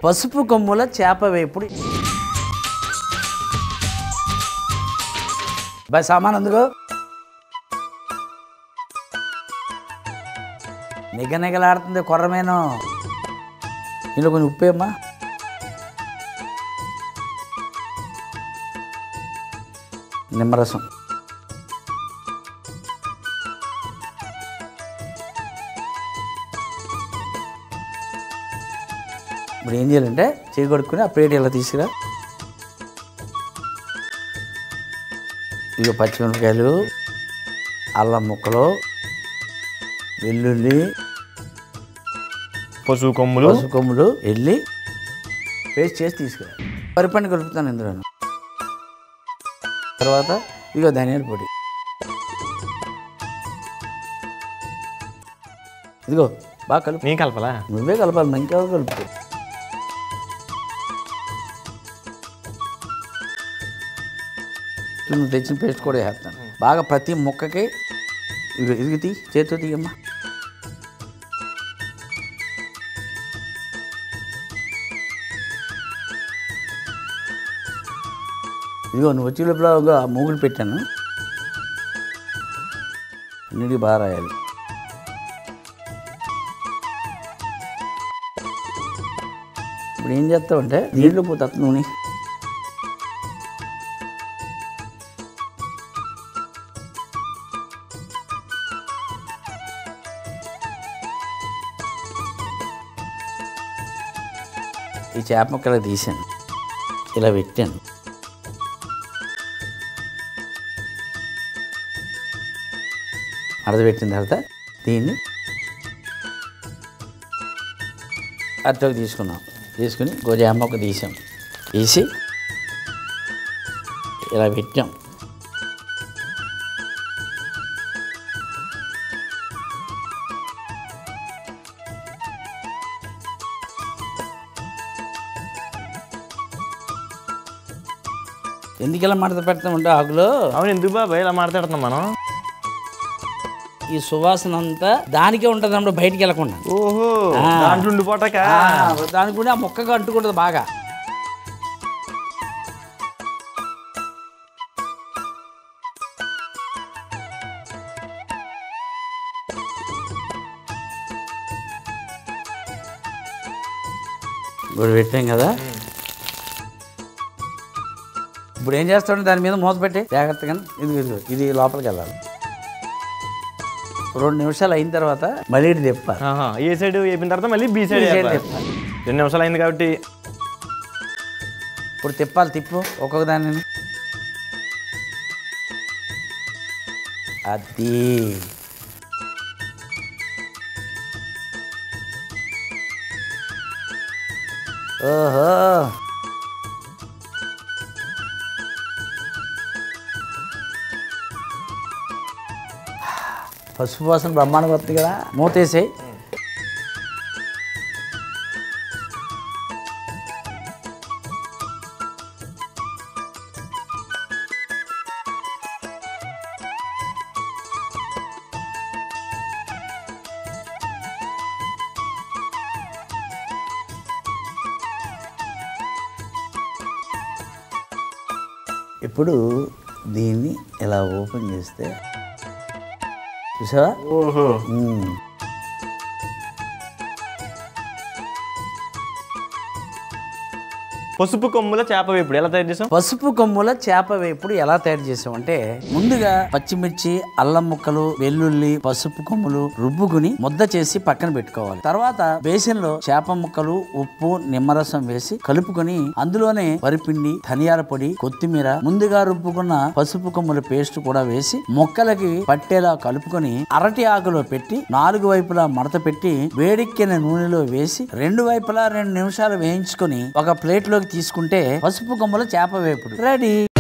పసుపు కొమ్ముల చేప వేపుడు బాయ్ సామాన్ అందుకో నిగనిగలాడుతుంది కొర్రమేను ఇందులో కొంచెం ఉప్పేమ్మా నిమ్మరసం ఇప్పుడు ఏం చేయాలంటే చేయి కొడుకుని ఆ ప్లేట్ ఇలా తీసుకురా ఇక పచ్చిమిరపకాయలు అల్లం ముక్కలు వెల్లుల్లి పశువు కొమ్ములు పసుపు కొమ్ములు వెళ్ళి పేస్ట్ చేసి తీసుకురా పరిపండి కలుపుతాను ఇందులో తర్వాత ఇగో ధనియాల పొడి ఇదిగో బాగా కలుపు నీ కలపలా నువ్వే కలపాలి ఇంకెవరు కలుపు నువ్వు తెచ్చిన పేస్ట్ కూడా వేస్తాను బాగా ప్రతి ముక్కకి ఇదిగో ఇది తీ చేతితో తీయమ్మా ఇదిగో నువ్వు వచ్చే లోపల ఒక మూగులు పెట్టాను అన్నిటికీ బాగా రాయాలి ఇప్పుడు ఏం చేస్తావంటే నీళ్ళు పోతా నూనె ఈ చేప ముక్కలు తీసాను ఇలా పెట్టాను అరదపెట్టిన తర్వాత దీన్ని అట్టకు తీసుకున్నాం తీసుకుని గోజామ మొక్క తీసాం తీసి ఇలా పెట్టాం ఎందుకు ఇలా మడత పెడతామంటే ఆకులో అవును ఎందుకు బాబాయ్ ఇలా మాట్లాడుతున్నాం మనం ఈ సువాసన అంతా దానికే ఉంటుంది అన్నమాట బయటికి వెళ్ళకుండా ఓహో ఆ. దాంట్లో ఉండిపోటాక ఆ, దానికి కూడా ఆ మొక్కగా అంటుకుంటుంది బాగా ఇప్పుడు పెట్టాం కదా ఇప్పుడు ఏం చేస్తాడు దాని మీద మూత పెట్టి జాగ్రత్తగా ఇది ఇది ఇది లోపలికి వెళ్ళాలి రెండు నిమిషాలు అయిన తర్వాత మళ్ళీ ఇటు తిప్పాలి ఆహా, ఏ సైడ్ వేపిన తర్వాత మళ్ళీ బి సైడ్ ఈ సైడ్ వేయాలి. తిప్పాలి రెండు నిమిషాలు అయింది కాబట్టి ఇప్పుడు తిప్పాలి తిప్పు ఒక్కొక్క దానిని అది ఓహో పసుపు వాసన బ్రహ్మాండంగా వస్తుంది కదా మూతేసాయి ఇప్పుడు దీన్ని ఇలా ఓపెన్ చేస్తే చూసావా ఓహో మ్మ్. పసుపు కొమ్ముల చేప వేపుడు ఎలా తయారు చేసాం పసుపు కొమ్ముల చేప వేపుడు ఎలా తయారు చేసామంటే ముందుగా పచ్చిమిర్చి అల్లం ముక్కలు వెల్లుల్లి పసుపు కొమ్ములు రుబ్బుకుని ముద్ద చేసి పక్కన పెట్టుకోవాలి తర్వాత బేసిన్ లో చేప ముక్కలు ఉప్పు నిమ్మరసం వేసి కలుపుకొని అందులోనే వరిపిండి ధనియాల పొడి కొత్తిమీర ముందుగా రుబ్బుకున్న పసుపు కొమ్ముల పేస్ట్ కూడా వేసి ముక్కలకి పట్టేలా కలుపుకొని అరటి ఆకులో పెట్టి నాలుగు వైపులా మడత పెట్టి వేడెక్కిన నూనెలో వేసి రెండు వైపులా రెండు నిమిషాలు వేయించుకొని ఒక ప్లేట్ లోకి తీసుకుంటే పసుపు కొమ్మల చేప వేపుడు రెడీ